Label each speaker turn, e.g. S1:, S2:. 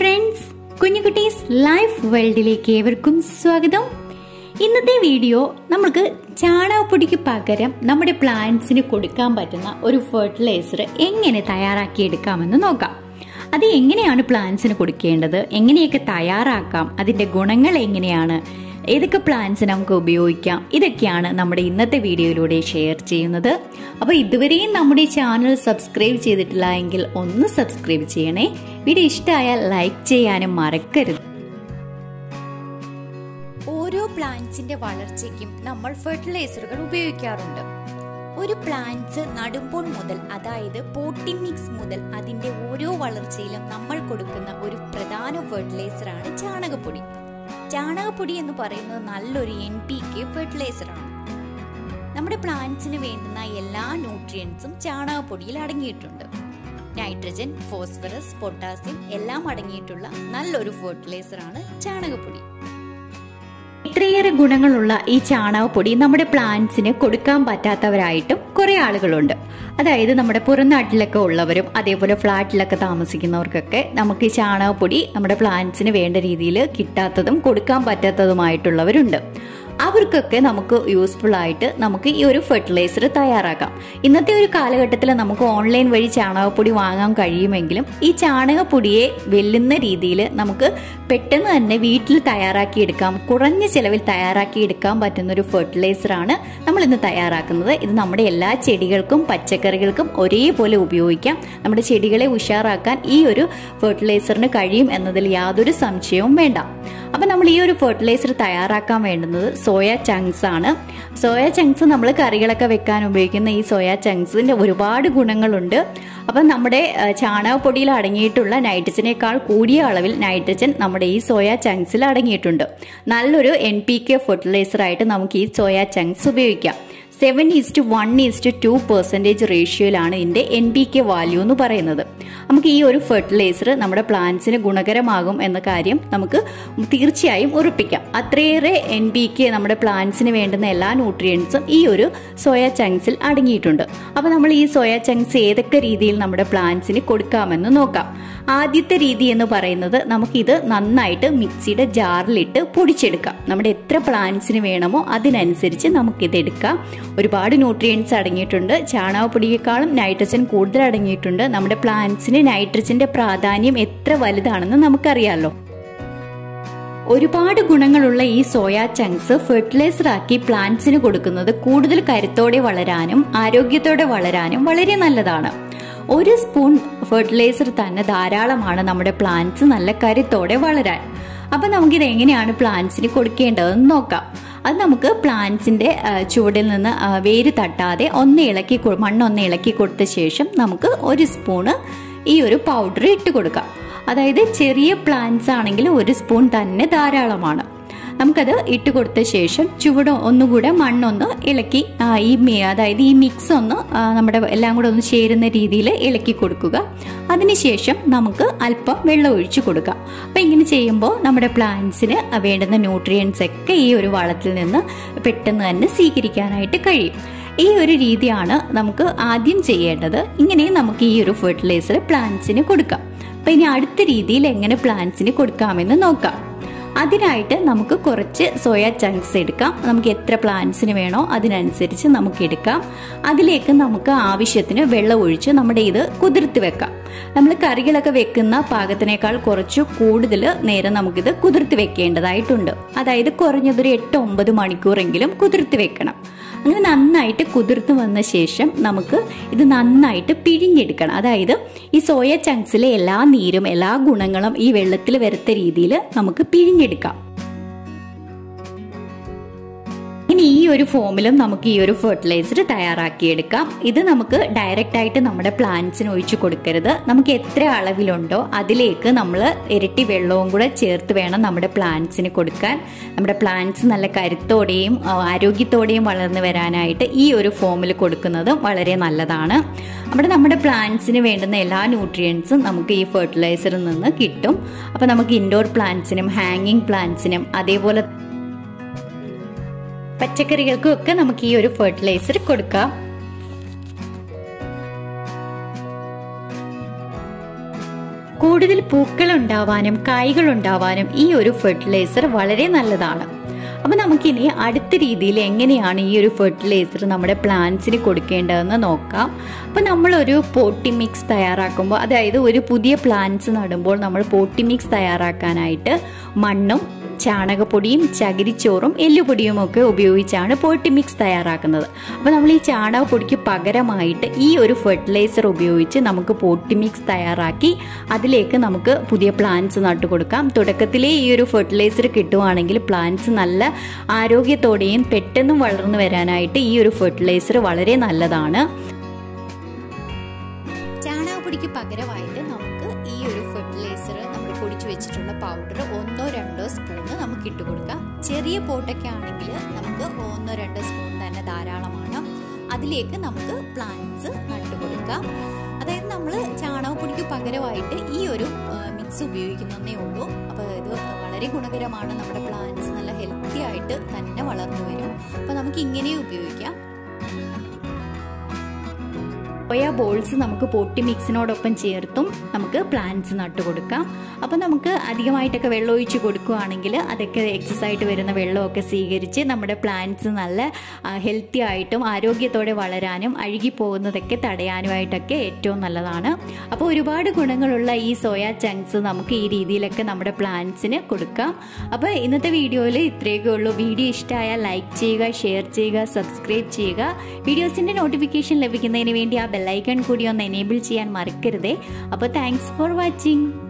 S1: friends കുഞ്ഞുകുട്ടീസ് life വേൾഡിലേക്ക് ഏവർക്കും സ്വാഗതം ഇന്നത്തെ വീഡിയോ നമുക്ക് ചാണകപ്പൊടിക്ക് പകരം നമ്മുടെ പ്ലാന്റ്സിന് കൊടുക്കാൻ പറ്റുന്ന ഒരു ഫെർട്ടിലൈസർ എങ്ങനെ തയ്യാറാക്കിയെടുക്കാമെന്ന് നോക്കാം അത് എങ്ങനെയാണ് പ്ലാന്റ്സിന് കൊടുക്കേണ്ടത് എങ്ങനെയൊക്കെ തയ്യാറാക്കാം അതിന്റെ ഗുണങ്ങൾ എങ്ങനെയാണ് ഏതൊക്കെ പ്ലാന്റ്സ് നമുക്ക് ഉപയോഗിക്കാം ഇതൊക്കെയാണ് നമ്മുടെ ഇന്നത്തെ വീഡിയോയിലൂടെ ഷെയർ ചെയ്യുന്നത് അപ്പോൾ ഇതുവരെയും നമ്മുടെ ചാനൽ സബ്സ്ക്രൈബ് ചെയ്തിട്ടില്ല എങ്കിൽ ഒന്ന് സബ്സ്ക്രൈബ് ചെയ്യണേ വീഡിയോ ഇഷ്ടമായാൽ ലൈക്ക് ചെയ്യാനും മറക്കരുത്
S2: ഓരോ പ്ലാന്റ്സിന്റെ വളർച്ചയ്ക്കും നമ്മൾ ഫെർട്ടിലൈസറുകൾ ഉപയോഗിക്കാറുണ്ട് ഒരു പ്ലാന്റ്സ് നടുമ്പോൾ മുതൽ അതായത് പോട്ടി മിക്സ് മുതൽ അതിന്റെ ഓരോ വളർച്ചയിലും നമ്മൾ കൊടുക്കുന്ന ഒരു പ്രധാന ഫെർട്ടിലൈസറാണ് ചാണകപ്പൊടി ചാണകപ്പൊടി എന്ന് പറയുന്നത് നല്ലൊരു എൻ പി കെ ഫെർട്ടിലൈസറാണ് നമ്മുടെ പ്ലാന്റ്സിന് വേണ്ടുന്ന എല്ലാ ന്യൂട്രിയൻസും ചാണകപ്പൊടിയിൽ അടങ്ങിയിട്ടുണ്ട് നൈട്രജൻ ഫോസ്ഫറസ് പൊട്ടാസ്യം എല്ലാം അടങ്ങിയിട്ടുള്ള നല്ലൊരു ഫെർട്ടിലൈസറാണ് ചാണകപ്പൊടി
S1: ഇത്രയേറെ ഗുണങ്ങളുള്ള ഈ ചാണകപ്പൊടി നമ്മുടെ പ്ലാന്റ്സിന് കൊടുക്കാൻ പറ്റാത്തവരായിട്ടും കുറെ ആളുകളുണ്ട് അതായത് നമ്മുടെ പുറം നാട്ടിലൊക്കെ ഉള്ളവരും അതേപോലെ ഫ്ലാറ്റിലൊക്കെ താമസിക്കുന്നവർക്കൊക്കെ നമുക്ക് ഈ ചാണകപ്പൊടി നമ്മുടെ പ്ലാന്റ്സിന് വേണ്ട രീതിയിൽ കിട്ടാത്തതും കൊടുക്കാൻ പറ്റാത്തതുമായിട്ടുള്ളവരുണ്ട് അവർക്കൊക്കെ നമുക്ക് യൂസ്ഫുൾ ആയിട്ട് നമുക്ക് ഈ ഒരു ഫെർട്ടിലൈസർ തയ്യാറാക്കാം ഇന്നത്തെ ഒരു കാലഘട്ടത്തിൽ നമുക്ക് ഓൺലൈൻ വഴി ചാണകപ്പൊടി വാങ്ങാൻ കഴിയുമെങ്കിലും ഈ ചാണകപ്പൊടിയെ വെല്ലുന്ന രീതിയിൽ നമുക്ക് പെട്ടെന്ന് തന്നെ വീട്ടിൽ തയ്യാറാക്കിയെടുക്കാം കുറഞ്ഞ ചിലവിൽ തയ്യാറാക്കിയെടുക്കാൻ പറ്റുന്ന ഒരു ഫെർട്ടിലൈസറാണ് നമ്മൾ ഇന്ന് തയ്യാറാക്കുന്നത് ഇത് നമ്മുടെ എല്ലാ ചെടികൾക്കും പച്ചക്കറികൾക്കും ഒരേപോലെ ഉപയോഗിക്കാം നമ്മുടെ ചെടികളെ ഉഷാറാക്കാൻ ഈ ഒരു ഫെർട്ടിലൈസറിന് കഴിയും എന്നതിൽ യാതൊരു സംശയവും വേണ്ട അപ്പം നമ്മൾ ഈ ഒരു ഫെർട്ടിലൈസർ തയ്യാറാക്കാൻ വേണ്ടുന്നത് സോയ ചങ്ക്സ് ആണ് സോയ ചങ്ക്സ് നമ്മൾ കറികളൊക്കെ വെക്കാൻ ഉപയോഗിക്കുന്ന ഈ സോയ ചങ്ക്സിന്റെ ഒരുപാട് ഗുണങ്ങളുണ്ട് അപ്പം നമ്മുടെ ചാണകപ്പൊടിയിൽ അടങ്ങിയിട്ടുള്ള നൈട്രജനേക്കാൾ കൂടിയ അളവിൽ നൈട്രജൻ നമ്മുടെ ഈ സോയ ചങ്ക്സിൽ അടങ്ങിയിട്ടുണ്ട് നല്ലൊരു എൻ പി കെ ഫെർട്ടിലൈസർ ആയിട്ട് നമുക്ക് ഈ സോയ ചങ്ക്സ് ഉപയോഗിക്കാം seven is to one is to two percentage റേഷ്യോയിലാണ് ഇതിൻ്റെ എൻ പി കെ വാല്യൂ എന്ന് പറയുന്നത് നമുക്ക് ഈ ഒരു ഫെർട്ടിലൈസർ നമ്മുടെ പ്ലാന്റ്സിന് ഗുണകരമാകും എന്ന കാര്യം നമുക്ക് തീർച്ചയായും ഉറപ്പിക്കാം അത്രയേറെ എൻ പി കെ നമ്മുടെ പ്ലാന്റ്സിന് വേണ്ടുന്ന എല്ലാ ന്യൂട്രിയൻസും ഈ ഒരു സോയ ചങ്ക്സിൽ അടങ്ങിയിട്ടുണ്ട് അപ്പോൾ നമ്മൾ ഈ സോയ ചങ്ക്സ് ഏതൊക്കെ രീതിയിൽ നമ്മുടെ പ്ലാന്റ്സിന് കൊടുക്കാമെന്ന് നോക്കാം ആദ്യത്തെ രീതി എന്ന് പറയുന്നത് നമുക്കിത് നന്നായിട്ട് മിക്സിയുടെ ജാറിലിട്ട് പൊടിച്ചെടുക്കാം നമ്മുടെ എത്ര പ്ലാന്റ്സിന് വേണമോ അതിനനുസരിച്ച് നമുക്കിത് എടുക്കാം ഒരുപാട് ന്യൂട്രിയൻസ് അടങ്ങിയിട്ടുണ്ട് ചാണകപ്പൊടിയേക്കാളും നൈട്രജൻ കൂടുതൽ അടങ്ങിയിട്ടുണ്ട് നമ്മുടെ പ്ലാന്റ്സിന് നൈട്രജന്റെ പ്രാധാന്യം എത്ര വലുതാണെന്ന് നമുക്കറിയാമല്ലോ ഒരുപാട് ഗുണങ്ങളുള്ള ഈ സോയ ചങ്ക്സ് ഫെർട്ടിലൈസർ ആക്കി പ്ലാന്റ്സിന് കൊടുക്കുന്നത് കൂടുതൽ കരുത്തോടെ വളരാനും ആരോഗ്യത്തോടെ വളരാനും വളരെ നല്ലതാണ് ഒരു സ്പൂൺ ഫെർട്ടിലൈസർ തന്നെ ധാരാളമാണ് നമ്മുടെ പ്ലാന്റ്സ് നല്ല കരുത്തോടെ വളരാൻ അപ്പൊ നമുക്കിത് എങ്ങനെയാണ് പ്ലാന്റ്സിന് കൊടുക്കേണ്ടതെന്ന് നോക്കാം അത് നമുക്ക് പ്ലാന്റ്സിന്റെ ചുവടിൽ നിന്ന് വേര് തട്ടാതെ ഒന്ന് ഇളക്കി മണ്ണൊന്ന് ഇളക്കി കൊടുത്ത ശേഷം നമുക്ക് ഒരു സ്പൂണ് ഈ ഒരു പൗഡർ ഇട്ട് കൊടുക്കാം അതായത് ചെറിയ പ്ലാന്റ്സ് ആണെങ്കിൽ ഒരു സ്പൂൺ തന്നെ ധാരാളമാണ് നമുക്കത് ഇട്ട് കൊടുത്ത ശേഷം ചുവട് ഒന്നുകൂടെ മണ്ണൊന്ന് ഇളക്കി ഈ അതായത് ഈ മിക്സ് ഒന്ന് നമ്മുടെ എല്ലാം കൂടെ ഒന്ന് ചേരുന്ന രീതിയിൽ ഇളക്കി കൊടുക്കുക അതിനുശേഷം നമുക്ക് അല്പം വെള്ളം ഒഴിച്ചു കൊടുക്കാം അപ്പം ഇങ്ങനെ ചെയ്യുമ്പോൾ നമ്മുടെ പ്ലാന്റ്സിന് വേണ്ടുന്ന ന്യൂട്രിയൻസ് ഒക്കെ ഈ ഒരു വളത്തിൽ നിന്ന് പെട്ടെന്ന് തന്നെ സ്വീകരിക്കാനായിട്ട് കഴിയും ഈ ഒരു രീതിയാണ് നമുക്ക് ആദ്യം ചെയ്യേണ്ടത് ഇങ്ങനെ നമുക്ക് ഈ ഒരു ഫെർട്ടിലൈസർ പ്ലാന്റ്സിന് കൊടുക്കാം അപ്പം ഇനി അടുത്ത രീതിയിൽ എങ്ങനെ പ്ലാന്റ്സിന് കൊടുക്കാമെന്ന് നോക്കാം അതിനായിട്ട് നമുക്ക് കുറച്ച് സോയ ചങ്ക്സ് എടുക്കാം നമുക്ക് എത്ര പ്ലാന്റ്സിന് വേണോ അതിനനുസരിച്ച് നമുക്ക് എടുക്കാം അതിലേക്ക് നമുക്ക് ആവശ്യത്തിന് വെള്ളം ഒഴിച്ച് നമ്മുടെ ഇത് കുതിർത്ത് വെക്കാം നമ്മൾ കറികളൊക്കെ വെക്കുന്ന പാകത്തിനേക്കാൾ കുറച്ച് കൂടുതൽ നേരം നമുക്കിത് കുതിർത്ത് വെക്കേണ്ടതായിട്ടുണ്ട് അതായത് കുറഞ്ഞതൊരു എട്ട് ഒമ്പത് മണിക്കൂറെങ്കിലും കുതിർത്ത് വെക്കണം അങ്ങനെ നന്നായിട്ട് കുതിർത്ത് വന്ന ശേഷം നമുക്ക് ഇത് നന്നായിട്ട് പിഴിഞ്ഞെടുക്കണം അതായത് ഈ സോയ ചങ്ക്സിലെ എല്ലാ നീരും എല്ലാ ഗുണങ്ങളും ഈ വെള്ളത്തിൽ വരത്ത രീതിയിൽ നമുക്ക് പിഴിഞ്ഞെടുക്കാം ഇനി ഈ ഒരു ഫോമിലും നമുക്ക് ഈ ഒരു ഫെർട്ടിലൈസർ തയ്യാറാക്കിയെടുക്കാം ഇത് നമുക്ക് ഡയറക്റ്റ് ആയിട്ട് നമ്മുടെ പ്ലാന്റ്സിന് ഒഴിച്ചു കൊടുക്കരുത് നമുക്ക് എത്ര അളവിലുണ്ടോ അതിലേക്ക് നമ്മൾ ഇരട്ടി വെള്ളവും കൂടെ ചേർത്ത് വേണം നമ്മുടെ പ്ലാന്റ്സിന് കൊടുക്കാൻ നമ്മുടെ പ്ലാന്റ്സ് നല്ല കരുത്തോടെയും ആരോഗ്യത്തോടെയും വളർന്നു വരാനായിട്ട് ഈ ഒരു ഫോമിൽ കൊടുക്കുന്നത് വളരെ നല്ലതാണ് അവിടെ നമ്മുടെ പ്ലാന്റ്സിന് വേണ്ടുന്ന എല്ലാ ന്യൂട്രിയൻസും നമുക്ക് ഈ ഫെർട്ടിലൈസറിൽ നിന്ന് കിട്ടും അപ്പോൾ നമുക്ക് ഇൻഡോർ പ്ലാന്റ്സിനും ഹാങ്ങിങ് പ്ലാന്റ്സിനും അതേപോലെ പച്ചക്കറികൾക്കും ഒക്കെ നമുക്ക് ഈ ഒരു ഫെർട്ടിലൈസർ കൊടുക്കാം കൂടുതൽ പൂക്കൾ ഉണ്ടാവാനും കായ്കൾ ഉണ്ടാവാനും ഈ ഒരു ഫെർട്ടിലൈസർ വളരെ നല്ലതാണ് അപ്പോൾ നമുക്കിനി അടുത്ത രീതിയിൽ എങ്ങനെയാണ് ഈ ഒരു ഫെർട്ടിലൈസർ നമ്മുടെ പ്ലാന്റ്സിന് കൊടുക്കേണ്ടതെന്ന് നോക്കാം അപ്പോൾ നമ്മളൊരു പോട്ടി മിക്സ് തയ്യാറാക്കുമ്പോൾ അതായത് ഒരു പുതിയ പ്ലാന്റ്സ് നടുമ്പോൾ നമ്മൾ പോട്ടി മിക്സ് തയ്യാറാക്കാനായിട്ട് മണ്ണും ചാണകപ്പൊടിയും ചകിരിച്ചോറും എല്ലുപൊടിയും ഒക്കെ ഉപയോഗിച്ചാണ് പോട്ടി മിക്സ് തയ്യാറാക്കുന്നത് അപ്പോൾ നമ്മൾ ഈ ചാണകപ്പൊടിക്ക് പകരമായിട്ട് ഈ ഒരു ഫെർട്ടിലൈസർ ഉപയോഗിച്ച് നമുക്ക് പോട്ടി മിക്സ് തയ്യാറാക്കി അതിലേക്ക് നമുക്ക് പുതിയ പ്ലാന്റ്സ് നട്ടു കൊടുക്കാം തുടക്കത്തിലേ ഈ ഒരു ഫെർട്ടിലൈസർ കിട്ടുവാണെങ്കിൽ പ്ലാന്റ്സ് നല്ല ആരോഗ്യത്തോടെയും പെട്ടെന്നും വളർന്നു വരാനായിട്ട് ഈ ഒരു ഫെർട്ടിലൈസർ വളരെ നല്ലതാണ്
S2: ചാണകപ്പൊടിക്ക് പകരമായിട്ട് നമുക്ക് ഈ ഒരു ഫെർട്ടിലൈസർ നമ്മൾ പൊടിച്ചു വെച്ചിട്ടുള്ള പൗഡർ ഒന്നോ രണ്ടോ സ്പൂണ് നമുക്ക് ഇട്ട് കൊടുക്കാം ചെറിയ പോട്ടൊക്കെ ആണെങ്കിൽ നമുക്ക് ഒന്നോ രണ്ടോ സ്പൂൺ തന്നെ ധാരാളമാണ് അതിലേക്ക് നമുക്ക് പ്ലാന്റ്സ് നട്ടു കൊടുക്കാം അതായത് നമ്മൾ ചാണകപ്പൊടിക്ക് പകരമായിട്ട് ഈ ഒരു മിക്സ് ഉപയോഗിക്കുന്നതേ ഉള്ളൂ അപ്പോൾ ഇത് വളരെ ഗുണകരമാണ് നമ്മുടെ പ്ലാന്റ്സ് നല്ല ഹെൽത്തി ആയിട്ട് തന്നെ വളർന്നു വരും അപ്പോൾ നമുക്ക് ഇങ്ങനെയും ഉപയോഗിക്കാം
S1: സോയ ബോൾസ് നമുക്ക് പൊട്ടി മിക്സിനോടൊപ്പം ചേർത്തും നമുക്ക് പ്ലാന്റ്സ് നട്ടു കൊടുക്കാം അപ്പോൾ നമുക്ക് അധികമായിട്ടൊക്കെ വെള്ളം ഒഴിച്ച് കൊടുക്കുകയാണെങ്കിൽ അതൊക്കെ എക്സസ് ആയിട്ട് വരുന്ന വെള്ളമൊക്കെ സ്വീകരിച്ച് നമ്മുടെ പ്ലാന്റ്സ് നല്ല ഹെൽത്തി ആയിട്ടും ആരോഗ്യത്തോടെ വളരാനും അഴുകി പോകുന്നതൊക്കെ തടയാനുമായിട്ടൊക്കെ ഏറ്റവും നല്ലതാണ് അപ്പോൾ ഒരുപാട് ഗുണങ്ങളുള്ള ഈ സോയ ചങ്ക്സ് നമുക്ക് ഈ രീതിയിലൊക്കെ നമ്മുടെ പ്ലാന്റ്സിന് കൊടുക്കാം അപ്പോൾ ഇന്നത്തെ വീഡിയോയിൽ ഇത്രയൊക്കെ ഉള്ളൂ വീഡിയോ ഇഷ്ടമായാൽ ലൈക്ക് ചെയ്യുക ഷെയർ ചെയ്യുക സബ്സ്ക്രൈബ് ചെയ്യുക വീഡിയോസിൻ്റെ നോട്ടിഫിക്കേഷൻ ലഭിക്കുന്നതിന് വേണ്ടി ആ ബെല്ലൈക്കൺ കൂടി ഒന്ന് എനേബിൾ ചെയ്യാൻ മറക്കരുതേ അപ്പോൾ താങ്ക്സ് ഫോർ വാച്ചിങ്